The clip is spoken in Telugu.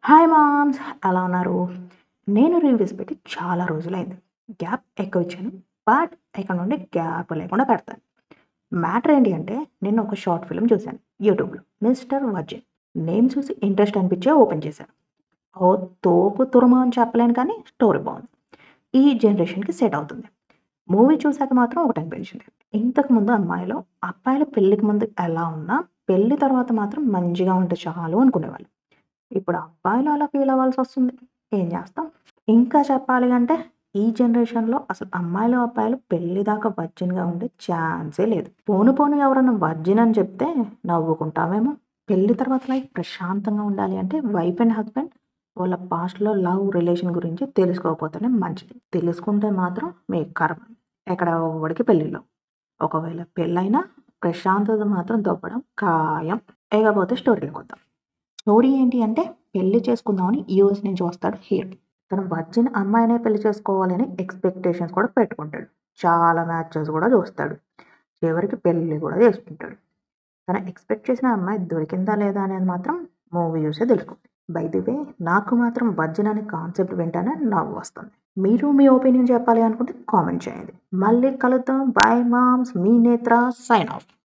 హాయ్ మామ్స్ ఎలా ఉన్నారు నేను రివ్యూస్ పెట్టి చాలా రోజులైంది గ్యాప్ ఎక్కువ ఇచ్చాను బట్ ఇక్కడ నుండి గ్యాప్ లేకుండా పెడతాను మ్యాటర్ ఏంటి అంటే నేను ఒక షార్ట్ ఫిల్మ్ చూశాను యూట్యూబ్లో మిస్టర్ వర్జిన్ నేమ్ చూసి ఇంట్రెస్ట్ అనిపించే ఓపెన్ చేశాను ఓ తోపు తురమ అని చెప్పలేను కానీ స్టోరీ బాగుంది ఈ జనరేషన్కి సెట్ అవుతుంది మూవీ చూశాక మాత్రం ఒకటి అనిపించింది ఇంతకు ముందు అమ్మాయిలు అబ్బాయిలు పెళ్ళికి ముందు ఎలా ఉన్నా పెళ్లి తర్వాత మాత్రం మంచిగా ఉంటే చాలు అనుకునేవాళ్ళు ఇప్పుడు అబ్బాయిలు అలా ఫీల్ అవ్వాల్సి వస్తుంది ఏం చేస్తాం ఇంకా చెప్పాలి అంటే ఈ జనరేషన్లో అసలు అమ్మాయిలు అబ్బాయిలు పెళ్లి దాకా వర్జిన్గా ఉండే ఛాన్సే లేదు పోను పోను ఎవరన్నా వర్జిన్ అని చెప్తే నవ్వుకుంటామేమో పెళ్లి తర్వాత లైఫ్ ప్రశాంతంగా ఉండాలి అంటే వైఫ్ అండ్ హస్బెండ్ వాళ్ళ పాస్ట్లో లవ్ రిలేషన్ గురించి తెలుసుకోకపోతేనే మంచిది తెలుసుకుంటే మాత్రం మీ కర్మ ఎక్కడ ఎవడికి పెళ్ళిలో ఒకవేళ పెళ్ళైనా ప్రశాంతత మాత్రం దొబ్బడం ఖాయం ఇకపోతే స్టోరీలోకి వద్దాం స్టోరీ ఏంటి అంటే పెళ్లి చేసుకుందామని యూఎస్ నుంచి వస్తాడు హీరో తను వచ్చిన అమ్మాయినే పెళ్లి చేసుకోవాలని ఎక్స్పెక్టేషన్స్ కూడా పెట్టుకుంటాడు చాలా మ్యాచెస్ కూడా చూస్తాడు చివరికి పెళ్లి కూడా చేసుకుంటాడు తను ఎక్స్పెక్ట్ చేసిన అమ్మాయి దొరికిందా లేదా అనేది మాత్రం మూవీ చూసే తెలుసుకుంది బై ది వే నాకు మాత్రం వర్జిన్ అనే కాన్సెప్ట్ వింటానే నవ్వు వస్తుంది మీరు మీ ఒపీనియన్ చెప్పాలి అనుకుంటే కామెంట్ చేయండి మళ్ళీ కలుద్దాం బాయ్ మామ్స్ మీ నేత్ర సైన్ ఆఫ్